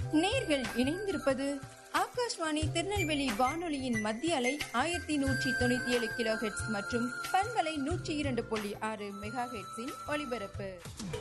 நேர்கள் இணைந்திருப்பது ஆகாஷ்வாணி திருநெல்வேலி வானொலியின் மத்திய அலை ஆயிரத்தி நூற்றி தொண்ணூத்தி ஏழு கிலோ ஹெட்ஸ் மற்றும் பண்பலை நூற்றி இரண்டு புள்ளி ஆறு மெகா ஹெட்ஸின் ஒலிபரப்பு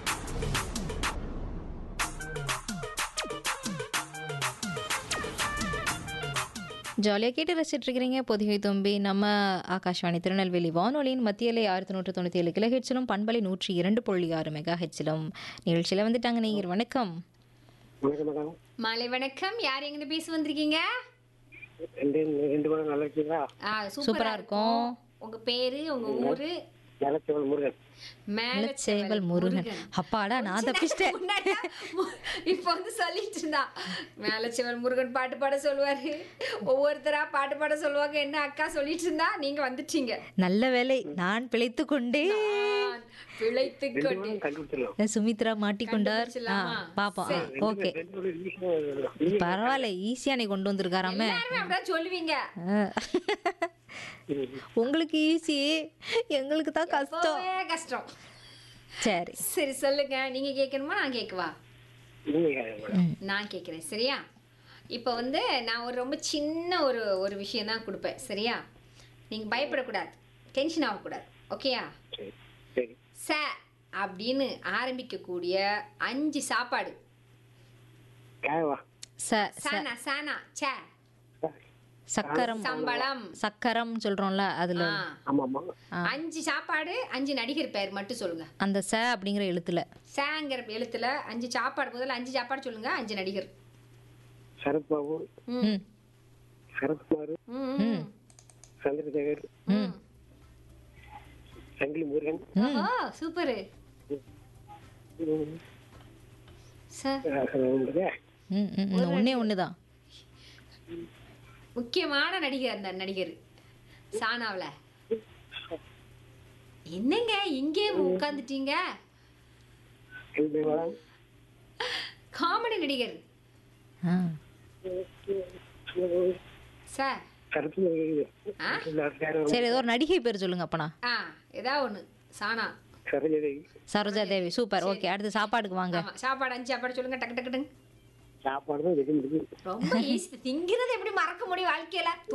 ஜாலியாக கேட்டு ரசிச்சிட்டு இருக்கிறீங்க பொதிகை தும்பி நம்ம ஆகாஷ்வாணி திருநெல்வேலி வானொலியின் மத்தியிலே ஆயிரத்தி நூற்று தொண்ணூற்றி ஏழு கிலோ ஹெட்ஸிலும் பண்பலை நூற்றி இரண்டு புள்ளி ஆறு மெகா ஹெட்ஸிலும் நிகழ்ச்சியில் வந்துட்டாங்க நீங்கள் வணக்கம் வணக்கம் மேடம் மாலை வணக்கம் யார் எங்கிட்ட பேச வந்திருக்கீங்க ரெண்டு ரெண்டு பேரும் நல்லா இருக்கீங்களா ஆ, சூப்பரா சூப்பரா இருக்கும். இருக்கும் உங்க பேரு உங்க ஊரு நிலச்சவன் முருகன் சேவல் முருகன் அப்பாடா நான் தப்பிச்சிட்டேன் முன்னாடியா? மு- இப்ப வந்து சொல்லிட்டு இருந்தா மேலச்செவல் முருகன் பாட்டு பாட சொல்லுவாரு ஒவ்வொருத்தரா பாட்டு பாட சொல்லுவாங்க என்ன அக்கா சொல்லிட்டு இருந்தா நீங்க வந்துட்டீங்க நல்ல வேலை நான் பிழைத்து கொண்டே நான் பிழைத்து ரெண்டு கொண்டு பேரும் கண்டுபிடிச்சிடலாம் சுமித்ரா மாட்டிக்கொண்டார் ஆ கண்டுபிடிச்சிடலாமா? பாப்போம் ஆ, ஓகே ரெண்டு பேரும் ஈஸியா பரவாயில்ல ஈஸியா நீ கொண்டு வந்திருக்காராமே எல்லாருமே அப்படிதான் சொல்லுவீங்க ஆ. உங்களுக்கு ஈஸி எங்களுக்கு தான் கஷ்டம் ரொம்பவே கஷ்டம் சரி சரி சொல்லுங்க நீங்க கேட்கணுமா நான் கேட்கவா நீங்க மேடம் நான் கேட்குறேன் சரியா இப்போ வந்து நான் ஒரு ரொம்ப சின்ன ஒரு ஒரு விஷயம் தான் கொடுப்பேன் சரியா நீங்கள் பயப்படக்கூடாது டென்ஷன் ஆகக்கூடாது ஓகேயா சரி சரி ச அப்படின்னு ஆரம்பிக்கக்கூடிய அஞ்சு சாப்பாடு கேவா ச ச- சானா சானா ச சக்கரம் சம்பளம் சக்கரம் சொல்றோம்ல அதுல ஆ. ஆமா ஆமா அஞ்சு சாப்பாடு அஞ்சு நடிகர் பெயர் மட்டும் சொல்லுங்க அந்த ச அப்படிங்கிற எழுத்துல சேங்கிற எழுத்துல அஞ்சு சாப்பாடு முதல்ல அஞ்சு சாப்பாடு சொல்லுங்க அஞ்சு நடிகர் சரத்பாபு ம் சரத்குமார் ம், ம். சந்திரசேகர் ம். சங்கிலி முருகன் ஓ சூப்பரு ம், சார் அஹ், ம் ம், ம். ஒண்ணே ஒண்ணுதான் முக்கியமான நடிகர் அந்த நடிகர் சானாவுல என்னங்க இங்கே உட்காந்துட்டீங்க ரெண்டு மேடம் காமெடி நடிகர் ஆ. சார் சரத்குமார் ஆ? சரி ஏதோ ஒரு நடிகை பேர் சொல்லுங்க அப்பனா ஆ ஏதா ஒண்ணு சானா சரோஜதேவி சரோஜா தேவி சூப்பர் ஓகே அடுத்து சாப்பாடுக்கு வாங்க ஆமா சாப்பாடு அஞ்சு சாப்பாடு சொல்லுங்க டக்கு டக்கு டக்கு சாப்பாடு தான் வெடி முடிஞ்சு ரொம்ப ஈஸி திங்கிறது எப்படி மறக்க முடியும் வாழ்க்கையில